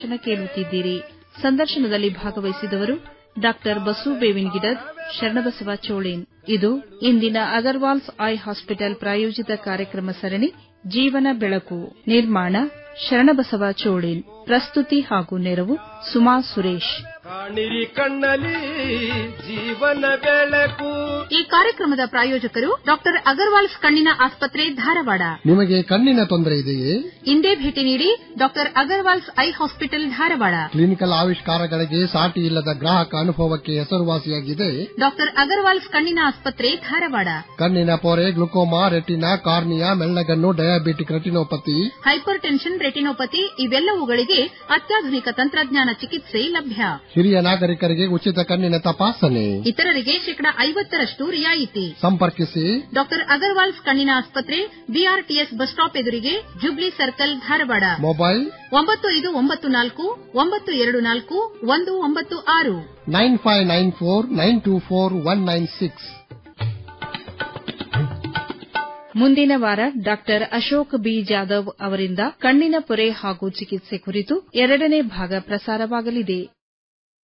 ಸಂದರ್ಶನ ಕೇಳುತ್ತಿದ್ದೀರಿ ಸಂದರ್ಶನದಲ್ಲಿ ಭಾಗವಹಿಸಿದವರು ಡಾಕ್ಟರ್ ಬಸು ಬೇವಿನಗಿಡದ್ ಶರಣಬಸವ ಚೋಳೇನ್ ಇದು ಇಂದಿನ ಅಗರ್ವಾಲ್ಸ್ ಐ ಹಾಸ್ಪಿಟಲ್ ಪ್ರಾಯೋಜಿತ ಕಾರ್ಯಕ್ರಮ ಸರಣಿ ಜೀವನ ಬೆಳಕು ನಿರ್ಮಾಣ ಶರಣಬಸವ ಚೋಳೇನ್ ಪ್ರಸ್ತುತಿ ಹಾಗೂ ನೆರವು ಸುಮಾ ಸುರೇಶ್ ಕಾಣಿರಿ ಕಣ್ಣಲಿ ಜೀವನ ಬೆಳಕು ಈ ಕಾರ್ಯಕ್ರಮದ ಪ್ರಾಯೋಜಕರು ಡಾಕ್ಟರ್ ಅಗರ್ವಾಲ್ಸ್ ಕಣ್ಣಿನ ಆಸ್ಪತ್ರೆ ಧಾರವಾಡ ನಿಮಗೆ ಕಣ್ಣಿನ ತೊಂದರೆ ಇದೆಯೇ ಇಂದೇ ಭೇಟಿ ನೀಡಿ doctor Agarwals eye hospital Dharwad clinical ಆವಿಷ್ಕಾರಗಳಿಗೆ ಸಾಟಿ ಇಲ್ಲದ ಗ್ರಾಹಕ ಅನುಭವಕ್ಕೆ ಹೆಸರುವಾಸಿಯಾಗಿದೆ ಡಾಕ್ಟರ್ ಅಗರ್ವಾಲ್ಸ್ ಕಣ್ಣಿನ ಆಸ್ಪತ್ರೆ ಧಾರವಾಡ ಕಣ್ಣಿನ ಪೊರೆ ಗ್ಲುಕೋಮಾ ರೆಟಿನಾ ಕಾರ್ನಿಯಾ ಮೆಲ್ಲಗನ್ನು diabetic retinopathy hypertension retinopathy ಇವೆಲ್ಲವುಗಳಿಗೆ ಅತ್ಯಾಧುನಿಕ ತಂತ್ರಜ್ಞಾನ ಚಿಕಿತ್ಸೆ ಲಭ್ಯ ಹಿರಿಯ ನಾಗರಿಕರಿಗೆ ಉಚಿತ ಕಣ್ಣಿನ ತಪಾಸಣೆ ಇತರರಿಗೆ ಶೇಕಡಾ ಐವತ್ತರಷ್ಟು ರಿಯಾಯಿತಿ ಸಂಪರ್ಕಿಸಿ ಡಾಕ್ಟರ್ ಅಗರ್ವಾಲ್ಸ್ ಕಣ್ಣಿನ ಆಸ್ಪತ್ರೆ ಬಿಆರ್ಟಿಎಸ್ ಬಸ್ ಸ್ಟಾಪ್ ಎದುರಿಗೆ ಜುಬ್ಲಿ ಸರ್ಕಲ್ ಧಾರವಾಡ ಮೊಬೈಲ್ ಒಂಬತ್ತು ಐದು ಒಂಬತ್ತು ನಾಲ್ಕು ಒಂಬತ್ತು ಎರಡು ನಾಲ್ಕು ಒಂದು ಒಂಬತ್ತು ಆರು nine five nine four nine two four one nine six ಮುಂದಿನ ವಾರ ಡಾಕ್ಟರ್ ಅಶೋಕ್ ಬಿ ಜಾಧವ್ ಅವರಿಂದ ಕಣ್ಣಿನ ಪೊರೆ ಹಾಗೂ ಚಿಕಿತ್ಸೆ ಕುರಿತು ಎರಡನೇ ಭಾಗ ಪ್ರಸಾರವಾಗಲಿದೆ